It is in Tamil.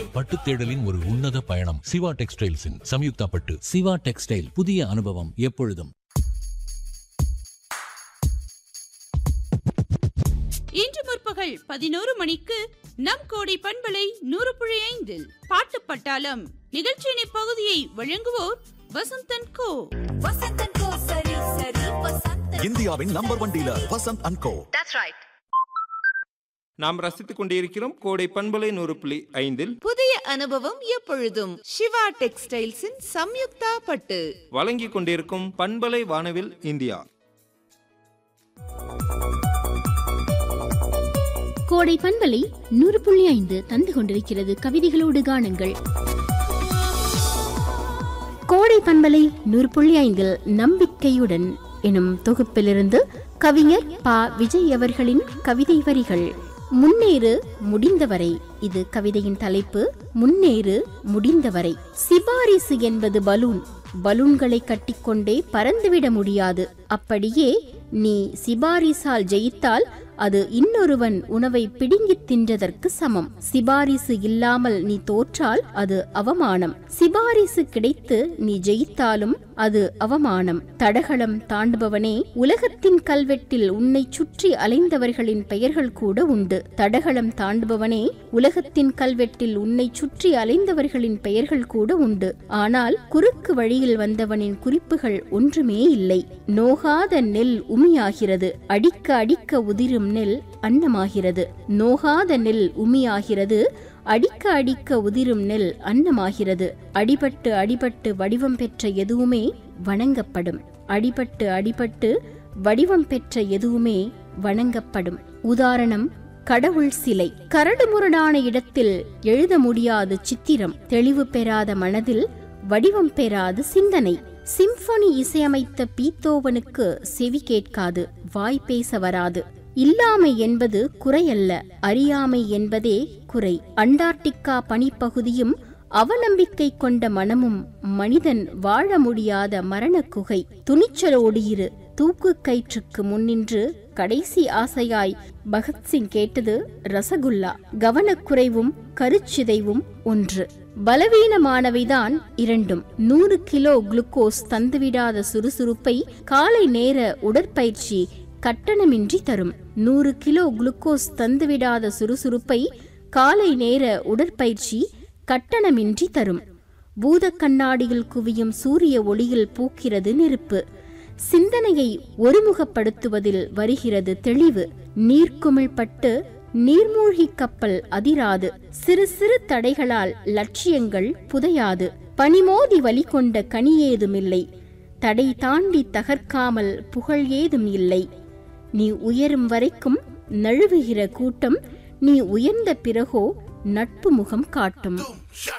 பட்டு தேடலின் ஒரு உன்னத பயணம் சிவா டெக்ஸ்டைல்ஸின் சம்யுக்தா பட்டு சிவா டெக்ஸ்டைல் புதிய அனுபவம் எப்பொழுதும் இன்று முற்பகல் பதினோரு மணிக்கு நம் கோடி பண்பலை நூறு புள்ளி ஐந்தில் பாட்டு பட்டாளம் நிகழ்ச்சியின் இப்பகுதியை வழங்குவோர் வசந்தன் கோ வசந்தன் கோ சரி சரி வசந்தன் இந்தியாவின் number one dealer Vasanth and co நாம் ரசித்துக் கொண்டிருக்கிறோம் கோடை பண்பலை நூறு புள்ளி ஐந்தில் புதிய அனுபவம் எப்பொழுதும் சிவா டெக்ஸ்டைல்ஸின் சம்யுக்தா பட்டு வழங்கிக் கொண்டிருக்கும் பண்பலை வானவில் இந்தியா கோடை பண்பலை நூறு புள்ளி ஐந்து தந்து கொண்டிருக்கிறது கவிதைகளோடு காணுங்கள் கோடை பண்பலை நூறு புள்ளி ஐந்தில் நம்பிக்கையுடன் எனும் தொகுப்பிலிருந்து கவிஞர் பா விஜய் அவர்களின் கவிதை வரிகள் முன்னேறு முடிந்தவரை இது கவிதையின் தலைப்பு முன்னேறு முடிந்தவரை சிபாரிசு என்பது பலூன் பலூன்களை கட்டிக்கொண்டே பறந்துவிட முடியாது அப்படியே நீ சிபாரிசால் ஜெயித்தால் அது இன்னொருவன் உணவை பிடுங்கித் தின்றதற்கு சமம் சிபாரிசு இல்லாமல் நீ தோற்றால் அது அவமானம் சிபாரிசு கிடைத்து நீ ஜெயித்தாலும் அது அவமானம் தடகளம் தாண்டுபவனே உலகத்தின் கல்வெட்டில் உன்னை சுற்றி அலைந்தவர்களின் பெயர்கள் கூட உண்டு தடகளம் தாண்டுபவனே உலகத்தின் கல்வெட்டில் உன்னை சுற்றி அலைந்தவர்களின் பெயர்கள் கூட உண்டு ஆனால் குறுக்கு வழியில் வந்தவனின் குறிப்புகள் ஒன்றுமே இல்லை நோகாத நெல் உமியாகிறது அடிக்க அடிக்க உதிரும் நெல் அன்னமாகிறது நோகாத நெல் உமியாகிறது அடிக்க அடிக்க உதிரும் நெல் அன்னமாகிறது அடிபட்டு அடிபட்டு வடிவம் பெற்ற எதுவுமே வணங்கப்படும் அடிபட்டு அடிபட்டு வடிவம் பெற்ற எதுவுமே வணங்கப்படும் உதாரணம் கடவுள் சிலை கரடுமுரடான இடத்தில் எழுத முடியாத சித்திரம் தெளிவு பெறாத மனதில் வடிவம் பெறாத சிந்தனை சிம்பொனி இசையமைத்த பீத்தோவனுக்கு செவி கேட்காது வாய் பேச வராது இல்லாமை என்பது குறையல்ல அறியாமை என்பதே குறை அண்டார்டிகா பனிப்பகுதியும் அவநம்பிக்கை கொண்ட மனமும் மனிதன் வாழ முடியாத மரண குகை துணிச்சலோடு இரு தூக்கு கயிற்றுக்கு முன்னின்று கடைசி ஆசையாய் பகத்சிங் கேட்டது ரசகுல்லா கவனக்குறைவும் கருச்சிதைவும் ஒன்று பலவீனமானவைதான் இரண்டும் நூறு கிலோ குளுக்கோஸ் தந்துவிடாத சுறுசுறுப்பை காலை நேர உடற்பயிற்சி கட்டணமின்றி தரும் நூறு கிலோ குளுக்கோஸ் தந்துவிடாத சுறுசுறுப்பை காலை நேர உடற்பயிற்சி கட்டணமின்றி தரும் பூத கண்ணாடியில் குவியும் சூரிய ஒளியில் பூக்கிறது நெருப்பு சிந்தனையை ஒருமுகப்படுத்துவதில் வருகிறது தெளிவு நீர்க்குமிழ்பட்டு நீர்மூழ்கி கப்பல் அதிராது சிறு சிறு தடைகளால் லட்சியங்கள் புதையாது பனிமோதி வலி கொண்ட கனி ஏதுமில்லை தடை தாண்டி தகர்க்காமல் புகழ் ஏதும் இல்லை நீ உயரும் வரைக்கும் நழுவுகிற கூட்டம் நீ உயர்ந்த பிறகோ நட்பு முகம் காட்டும்